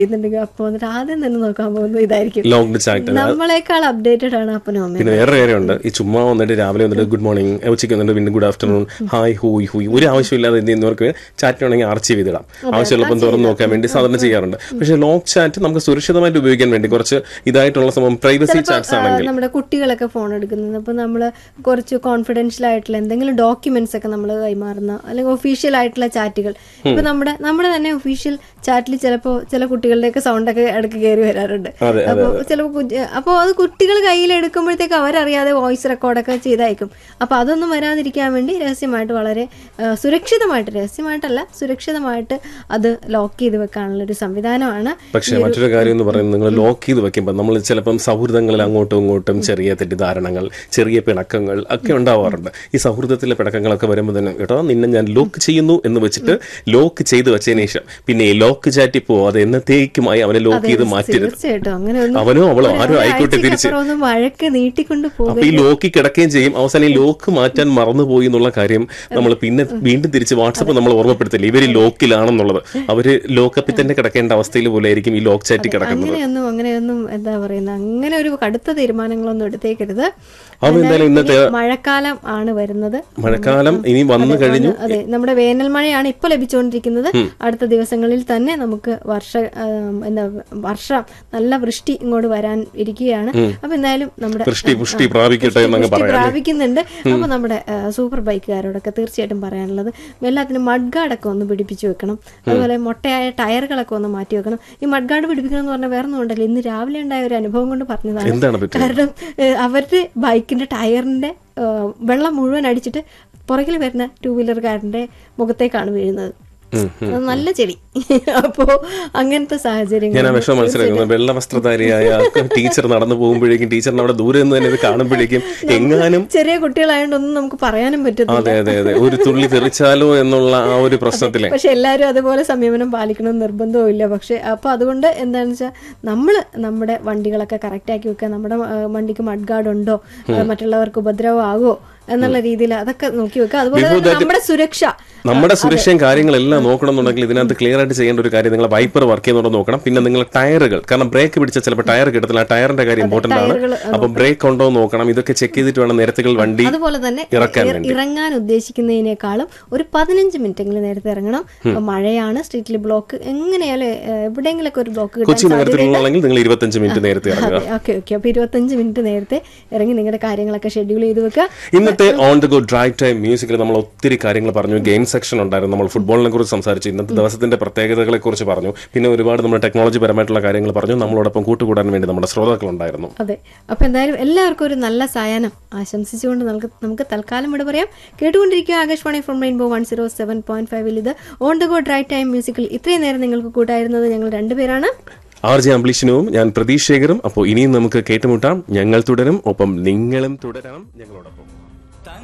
ചെയ്യുന്നുണ്ടെങ്കിൽ അപ്പോൾ വന്നിട്ട് ആദ്യം തന്നെ നോക്കാൻ പോകുന്നത് ഇതായിരിക്കും ലോക്ക്ഡ് ചാറ്റ് നമ്മളെക്കാൾ അപ്ഡേറ്റഡ് ആണ് അപ്പനും അമ്മയും പിന്നെ വേറെ കാര്യമുണ്ട് ഈ ചുമ്മാ വന്നിട്ട് രാവിലെ വന്നിട്ട് ഗുഡ് മോർണിംഗ് ഉച്ചയ്ക്ക് വന്നിട്ട് പിന്നെ ഗുഡ് ആഫ്റ്റർനൂൺ ഹായ് ഹൂയ് ഹൂയ് ഒരു ആവശ്യമില്ലാതെ എന്ത് ചെയ്യുന്നവർക്ക് ചാറ്റ് വേണമെങ്കിൽ ആർച്ചീവ് ചെയ്തിടാം ആവശ്യമുള്ളപ്പം തുറന്ന് നോക്കാൻ വേണ്ടി സാധാരണ ചെയ്യാറുണ്ട് പക്ഷേ ലോക്ക് ചാറ്റ് നമുക്ക് സുരക്ഷിതമായിട്ട് ഉപയോഗിക്കാൻ വേണ്ടി കുറച്ച് ഇതായിട്ടുള്ള സംഭവം പ്രൈവസി ചാറ്റ്സ് ആണെങ്കിൽ നമ്മുടെ കുട്ടികളൊക്കെ ഫോൺ എടുക്കുന്നത് അപ്പോൾ നമ്മൾ കുറച്ച് കോൺഫിഡൻഷ്യൽ ആയിട്ടുള്ള എന്തെങ്കിലും ഡോക്യുമെന്റ്സ് ഒക്കെ നമ്മൾ കൈമാറുന്ന അല്ലെങ്കിൽ ഒഫീഷ്യൽ ആയിട്ടുള്ള ചാറ്റുകൾ ഇപ്പൊ നമ്മുടെ നമ്മുടെ തന്നെ ഒഫീഷ്യൽ ചാറ്റിൽ ചിലപ്പോൾ ചില കുട്ടികളുടെയൊക്കെ സൗണ്ടൊക്കെ ഇടയ്ക്ക് കയറി വരാറുണ്ട് അതെ, അപ്പോൾ ചിലപ്പോൾ അപ്പോൾ അത് കുട്ടികൾ കയ്യിൽ എടുക്കുമ്പോഴത്തേക്ക് അവരറിയാതെ വോയിസ് റെക്കോർഡൊക്കെ ചെയ്തയക്കും അപ്പോൾ അതൊന്നും വരാതിരിക്കാൻ വേണ്ടി രഹസ്യമായിട്ട് വളരെ ആ, സുരക്ഷിതമായിട്ട് രഹസ്യമായിട്ടല്ല സുരക്ഷിതമായിട്ട് അത് ലോക്ക് ചെയ്ത് വെക്കാനുള്ള ഒരു സംവിധാനമാണ് പക്ഷേ മറ്റൊരു കാര്യം എന്ന് പറയുന്നത് നിങ്ങൾ ലോക്ക് ചെയ്ത് വെക്കുമ്പോൾ നമ്മൾ ചിലപ്പം സൗഹൃദങ്ങളിൽ അങ്ങോട്ടും ഇങ്ങോട്ടും ചെറിയ തെറ്റിദ്ധാരണകൾ ചെറിയ പിണക്കങ്ങൾ ഒക്കെ ഉണ്ടാവാറുണ്ട് ഈ സൗഹൃദത്തിലെ പിണക്കങ്ങളൊക്കെ വരുമ്പോൾ തന്നെ കേട്ടോ നിന്നെ ഞാൻ ലോക്ക് ചെയ്യുന്നു എന്ന് വെച്ചിട്ട് ലോക്ക് ചെയ്ത് വെച്ചതിന് ശേഷം പിന്നെ ഈ ലോക്ക് ചാറ്റി പോവും അത് എന്നത്തേക്കുമായി അവനെ ലോക്ക് ചെയ്ത് മാറ്റരുത് തീർച്ചയായിട്ടും അങ്ങനെ ഒന്നും അവനോ അവളോ ആരോ ആയിക്കോട്ടെ തിരിച്ച് ഒരാഴ്ചക്കപ്പുറം ഒന്നും വഴക്ക് നീട്ടിക്കൊണ്ട് പോകും അപ്പൊ ഈ ലോക്ക് കിടക്കുകയും ചെയ്യും അവസാനം ഈ ലോക്ക് മാറ്റാൻ മറന്നുപോയി എന്നുള്ള കാര്യം നമ്മൾ പിന്നെ വീണ്ടും തിരിച്ച് വാട്സപ്പ് നമ്മൾ ഓർമ്മപ്പെടുത്തില്ല ഇവര് ലോക്കിലാണെന്നുള്ളത് അവര് ലോക്കപ്പിൽ തന്നെ കിടക്കേണ്ട അവസ്ഥയിൽ പോലെ ആയിരിക്കും ഈ ലോക്ക് ചാറ്റി കിടക്കുന്നത് അങ്ങനെയൊന്നും അങ്ങനെയൊന്നും എന്താ പറയുന്നത് അങ്ങനെ ഒരു കടുത്ത തീരുമാനങ്ങളൊന്നും എടുത്തേക്കരുത് അപ്പൊ എന്തായാലും ഇന്നത്തെ ഇനി മഴക്കാലം ആണ് വരുന്നത് മഴക്കാലം ഇനി വന്നു കഴിഞ്ഞു അതെ നമ്മുടെ വേനൽ മഴയാണ് ഇപ്പൊ ലഭിച്ചുകൊണ്ടിരിക്കുന്നത് അടുത്ത ദിവസങ്ങളിൽ തന്നെ നമുക്ക് വർഷ ആ, എന്താ വർഷം നല്ല വൃഷ്ടി ഇങ്ങോട്ട് വരാൻ ഇരിക്കുകയാണ് അപ്പൊ എന്തായാലും നമ്മുടെ വൃഷ്ടി പുഷ്ടി പ്രാപിക്കട്ടെ എന്നങ്ങ് പുഷ്ടി പറയാം പ്രാപിക്കുന്നുണ്ട് അപ്പൊ നമ്മുടെ ആ, സൂപ്പർ ബൈക്കുകാരോടൊക്കെ തീർച്ചയായിട്ടും പറയാനുള്ളത് എല്ലാത്തിനും മഡ് ഗാർഡൊക്കെ ഒന്ന് പിടിപ്പിച്ചു വെക്കണം അതുപോലെ മൊട്ടയായ ടയറുകളൊക്കെ ഒന്ന് മാറ്റി വെക്കണം ഈ മഡ് ഗാർഡ് പിടിപ്പിക്കണം എന്ന് പറഞ്ഞാൽ വേറെ ഒന്നും ഉണ്ടല്ലോ ഇന്ന് രാവിലെ ഉണ്ടായ ഒരു അനുഭവം കൊണ്ട് പറഞ്ഞതാണ് എന്താണ് പറ്റുന്നത് കാരണം ഏഹ്, അവരുടെ ബൈക്കിന്റെ ടയറിന്റെ ഏഹ്, വെള്ളം മുഴുവൻ അടിച്ചിട്ട് പുറകിൽ വരുന്ന ടൂ വീലർകാരന്റെ മുഖത്തേക്കാണ് വീഴുന്നത് അത് നല്ല ചെടി അപ്പോ അങ്ങനത്തെ സാഹചര്യങ്ങൾ ഞാൻ ആ വിഷമം മനസ്സിലാക്കുന്നത് വെള്ള വസ്ത്രധാരിയായ ടീച്ചർ നടന്നു പോകുമ്പോഴേക്കും ടീച്ചറിന് അവിടെ ദൂരെ നിന്ന് തന്നെ ഇത് കാണുമ്പോഴേക്കും എങ്ങാനും ചെറിയ കുട്ടികളായതുകൊണ്ട് ഒന്നും നമുക്ക് പറയാനും പറ്റത്തില്ല അതെ അതെ അതെ ഒരു തുള്ളി തെറിച്ചാലോ എന്നുള്ള ആ ഒരു പ്രശ്നത്തിലെ പക്ഷെ എല്ലാവരും അതുപോലെ സംയമനം പാലിക്കണം നിർബന്ധവും ഇല്ല പക്ഷെ അപ്പൊ അതുകൊണ്ട് എന്താണെന്ന് വെച്ചാൽ നമ്മൾ നമ്മുടെ വണ്ടികളൊക്കെ കറക്റ്റ് ആക്കി വെക്കുക നമ്മുടെ ആ, വണ്ടിക്ക് മഡ് ഗാർഡ് ഉണ്ടോ ആ, മറ്റുള്ളവർക്ക് ഉപദ്രവമാകോ എന്നുള്ള രീതിയിൽ അതൊക്കെ നോക്കി വെക്കുക അതുപോലെ തന്നെ നമ്മുടെ സുരക്ഷ നമ്മുടെ സുരക്ഷയും കാര്യങ്ങളെല്ലാം നോക്കണം എന്നുണ്ടെങ്കിൽ ഇതിനകത്ത് ക്ലിയർ ആയിട്ട് ചെയ്യേണ്ട ഒരു കാര്യം നിങ്ങൾ വൈപ്പർ വർക്ക് ചെയ്യുന്നുണ്ടോ നോക്കണം പിന്നെ നിങ്ങൾ ടയറുകൾ കാരണം ബ്രേക്ക് പിടിച്ച ചിലപ്പോൾ ടയർ കിട്ടത്തില്ല ആ ടയറിന്റെ കാര്യം ഇമ്പോർട്ടന്റ് ആണ് ടയറുകൾ, അപ്പൊ ബ്രേക്ക് ഉണ്ടോ എന്ന് നോക്കണം ഇതൊക്കെ ചെക്ക് ചെയ്തിട്ട് വേണം നിരത്തുകൾ വണ്ടി അതുപോലെ തന്നെ ഇറക്കാൻ ഇറ- ഇറങ്ങാൻ ഉദ്ദേശിക്കുന്നതിനേക്കാളും ഒരു പതിനഞ്ച് മിനിറ്റെങ്കിലും നേരത്തെ ഇറങ്ങണം ഇപ്പൊ മഴയാണ് സ്ട്രീറ്റിൽ ബ്ലോക്ക് എങ്ങനെയാലും ഏഹ്, എവിടെയെങ്കിലൊക്കെ ഒരു ബ്ലോക്ക് കൊച്ചി കിട്ടാൻ സാധ്യത നഗരത്തിലുള്ളതെങ്കിൽ നിങ്ങൾ ഇരുപത്തഞ്ച് മിനിറ്റ് നേരത്തെ ഇറങ്ങുക അതെ ഓക്കെ ഓക്കെ അപ്പൊ ഇരുപത്തഞ്ച് മിനിറ്റ് നേരത്തെ ഇറങ്ങി നിങ്ങളുടെ കാര്യങ്ങളൊക്കെ ഷെഡ്യൂൾ ചെയ്ത് വെക്കുക ഇന്നത്തെ on the go drive time മ്യൂസിക്കിൽ നമ്മൾ ഒത്തിരി കാര്യങ്ങൾ പറഞ്ഞു ഗെയിം സെക്ഷൻ ഉണ്ടായിരുന്നു നമ്മൾ ഫുട്ബോളിനെ കുറിച്ച് സംസാരിച്ചു ഇന്നത്തെ ദിവസത്തിന്റെ പ്രത്യേകതകളെ കുറിച്ച് പറഞ്ഞു പിന്നെ ഒരുപാട് നമ്മുടെ ടെക്നോളജി പരമായിട്ടുള്ള കാര്യങ്ങൾ പറഞ്ഞു നമ്മളോടൊപ്പം കൂട്ടുകൂടാൻ വേണ്ടി നമ്മുടെ ശ്രോതാക്കൾ ഉണ്ടായിരുന്നു അതെ അപ്പൊ എന്തായാലും എല്ലാവർക്കും ഒരു നല്ല സായാഹ്നം ആശംസിച്ചുകൊണ്ട് നമുക്ക് നമുക്ക് തൽക്കാലം ഇവിടെ പറയാം കേട്ടുകൊണ്ടിരിക്കുക Akashvani from rainbow one zero seven point ഫൈവിൽ ഇത് on the go drive time മ്യൂസിക്കിൽ ഇത്രയും നേരം നിങ്ങൾക്ക് കൂട്ടായിരുന്നത് ഞങ്ങൾ രണ്ടുപേരാണ് ആർ ജെ അംബ്ലീഷനുവും ഞാൻ പ്രതീക്ഷേകരും അപ്പോൾ ഇനിയും നമുക്ക് കേട്ടുമുട്ടാം ഞങ്ങൾ തുടരും ഒപ്പം നിങ്ങളും തുടരണം ഞങ്ങളോടൊപ്പം